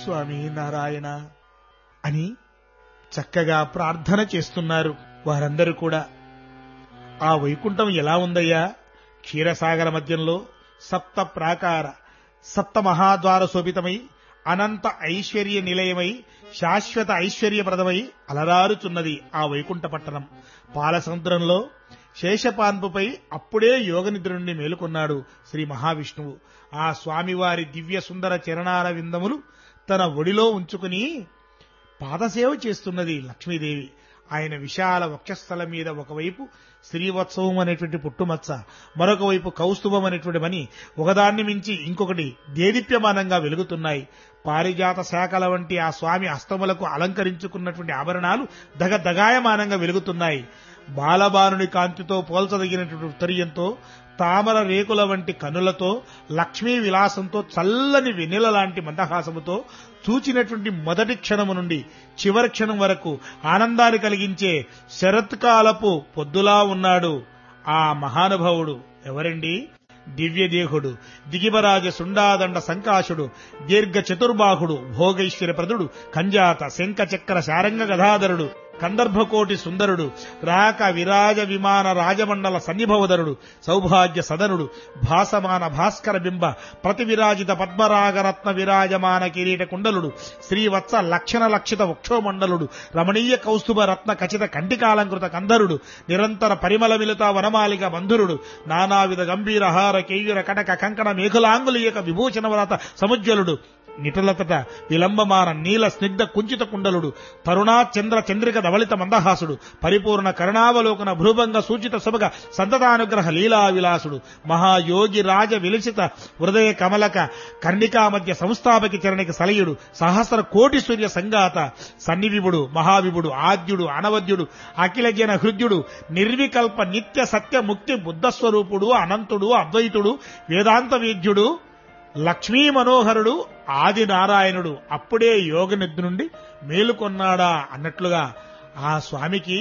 స్వామి నారాయణ అని చక్కగా ప్రార్థన చేస్తున్నారు వారందరూ కూడా ఆ వైకుంఠం ఎలా ఉందయ్యా క్షీరసాగర మధ్యంలో సప్త ప్రాకార సప్త మహాద్వార శోభితమై అనంత ఐశ్వర్య నిలయమై శాశ్వత ఐశ్వర్యప్రదమై అలరారుచున్నది ఆ వైకుంఠ పట్టణం పాలసముద్రంలో శేషపాన్పుపై అప్పుడే యోగనిద్ర నుండి మేలుకొన్నాడు శ్రీ మహావిష్ణువు ఆ స్వామివారి దివ్య సుందర చరణాల విందములు తన ఒడిలో ఉంచుకుని పాదసేవ చేస్తున్నది లక్ష్మీదేవి ఆయన విశాల వక్షస్థలం మీద ఒకవైపు శ్రీవత్సవం అనేటువంటి పుట్టుమచ్చ మరొక వైపు కౌస్తుభం అనేటువంటి మని ఒకదాన్ని మించి ఇంకొకటి దేదీప్యమానంగా వెలుగుతున్నాయి పారిజాత శాఖల వంటి ఆ స్వామి అస్తములకు అలంకరించుకున్నటువంటి ఆభరణాలు దగ దగాయమానంగా వెలుగుతున్నాయి బాలబానుని కాంతితో పోల్చదగినటువంటి ఉత్తరీయంతో తామర రేకుల వంటి కనులతో లక్ష్మీ విలాసంతో చల్లని వెన్నెల లాంటి మందహాసముతో చూచినటువంటి మొదటి క్షణము నుండి చివరి క్షణం వరకు ఆనందాన్ని కలిగించే శరత్కాలపు పొద్దులా ఉన్నాడు ఆ మహానుభావుడు ఎవరండి దివ్యదేహుడు దిగిబరాజ సుండాదండ సంకాశుడు దీర్ఘ చతుర్బాహుడు భోగైశ్వర్యప్రదుడు కంజాత శంఖ చక్ర శారంగ గదాధరుడు కందర్భకోటి సుందరుడు రాక విరాజ విమాన రాజమండల సన్నిభవధరుడు సౌభాగ్య సదనుడు భాసమాన భాస్కర బింబ ప్రతి విరాజిత పద్మరాగరత్న విరాజమాన కిరీట కుండలుడు శ్రీవత్స లక్షణ లక్షిత వక్షోమండలుడు రమణీయ కౌస్తుభ రత్న ఖచిత కంటికాలంకృత కంధరుడు నిరంతర పరిమళ మిలిత వనమాలిక బంధురుడు నానావిధ గంభీర హార కేయుర కటక కంకణ మేఘులాంగులీయక విభూషణ వ్రత సముజ్వలుడు నిటలతట విలంబమాన నీల స్నిగ్ధ కుంచిత కుండలుడు తరుణా చంద్ర చంద్రిక ధవళిత మందహాసుడు పరిపూర్ణ కరుణావలోకన భ్రూభంగ సూచిత సుభగ సంతతానుగ్రహ లీలా విలాసుడు మహాయోగి రాజ విలసిత హృదయ కమలక కర్ణికా మధ్య సంస్థాపకి చరణిక సలయుడు సహస్ర కోటి సూర్య సంగాత సన్నివిభుడు మహావిభుడు ఆద్యుడు అనవద్యుడు అఖిల జన హృద్యుడు నిర్వికల్ప నిత్య సత్య ముక్తి బుద్ధస్వరూపుడు అనంతుడు అద్వైతుడు వేదాంత వేద్యుడు లక్ష్మీ మనోహరుడు ఆది నారాయణుడు అప్పుడే యోగ నిద్ర నుండి మేలుకొన్నాడా అన్నట్లుగా ఆ స్వామికి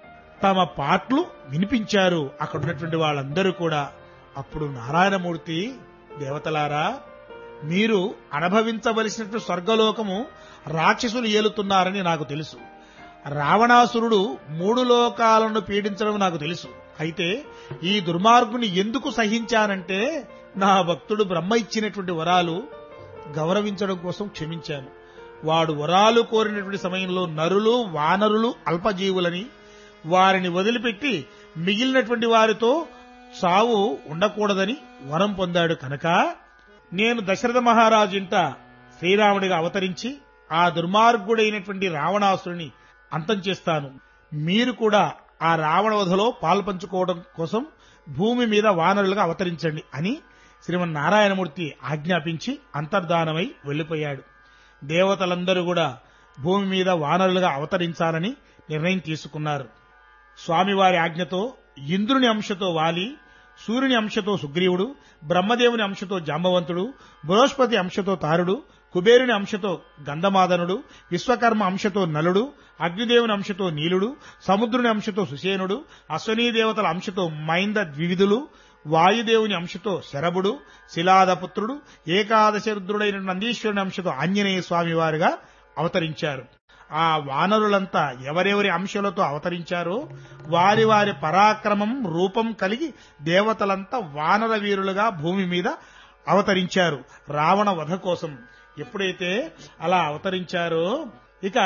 తమ పాటలు వినిపించారు అక్కడ ఉన్నటువంటి వాళ్ళందరూ కూడా అప్పుడు నారాయణమూర్తి దేవతలారా మీరు అనుభవించవలసినటువంటి స్వర్గలోకము రాక్షసులు ఏలుతున్నారని నాకు తెలుసు రావణాసురుడు మూడు లోకాలను పీడించడం నాకు తెలుసు అయితే ఈ దుర్మార్గుని ఎందుకు సహించానంటే నా భక్తుడు బ్రహ్మ ఇచ్చినటువంటి వరాలు గౌరవించడం కోసం క్షమించాను వాడు వరాలు కోరినటువంటి సమయంలో నరులు వానరులు అల్పజీవులని వారిని వదిలిపెట్టి మిగిలినటువంటి వారితో సావు ఉండకూడదని వరం పొందాడు కనుక నేను దశరథ మహారాజు ఇంట శ్రీరాముడిగా అవతరించి ఆ దుర్మార్గుడైనటువంటి రావణాసురుని అంతం చేస్తాను మీరు కూడా ఆ రావణ వధలో పాల్పంచుకోవడం కోసం భూమి మీద వానరులుగా అవతరించండి అని శ్రీమన్నారాయణమూర్తి ఆజ్ఞాపించి అంతర్ధానమై వెళ్లిపోయాడు దేవతలందరూ కూడా భూమి మీద వానరులుగా అవతరించాలని నిర్ణయం తీసుకున్నారు స్వామివారి ఆజ్ఞతో ఇంద్రుని అంశతో వాలి సూర్యుని అంశతో సుగ్రీవుడు బ్రహ్మదేవుని అంశతో జాంబవంతుడు బృహస్పతి అంశతో తారుడు కుబేరుని అంశతో గంధమాదనుడు విశ్వకర్మ అంశతో నలుడు అగ్నిదేవుని అంశతో నీలుడు సముద్రుని అంశతో సుసేనుడు అశ్వనీ దేవతల అంశతో మైంద ద్వివిధులు వాయుదేవుని అంశతో శరభుడు శిలాదపుత్రుడు ఏకాదశ రుద్రుడైన నందీశ్వరుని అంశతో ఆంజనేయ స్వామి వారుగా అవతరించారు ఆ వానరులంతా ఎవరెవరి అంశాలతో అవతరించారో వారి వారి పరాక్రమం రూపం కలిగి దేవతలంతా వానర వీరులుగా భూమి మీద అవతరించారు రావణ వధ కోసం ఎప్పుడైతే అలా అవతరించారో ఇక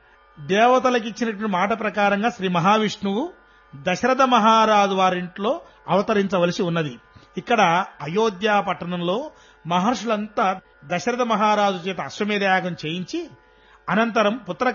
దేవతలకు ఇచ్చినటువంటి మాట ప్రకారంగా శ్రీ మహావిష్ణువు దశరథ మహారాజు వారింట్లో అవతరించవలసి ఉన్నది ఇక్కడ అయోధ్య పట్టణంలో మహర్షులంతా దశరథ మహారాజు చేత అశ్వమేధ యాగం చేయించి అనంతరం పుత్ర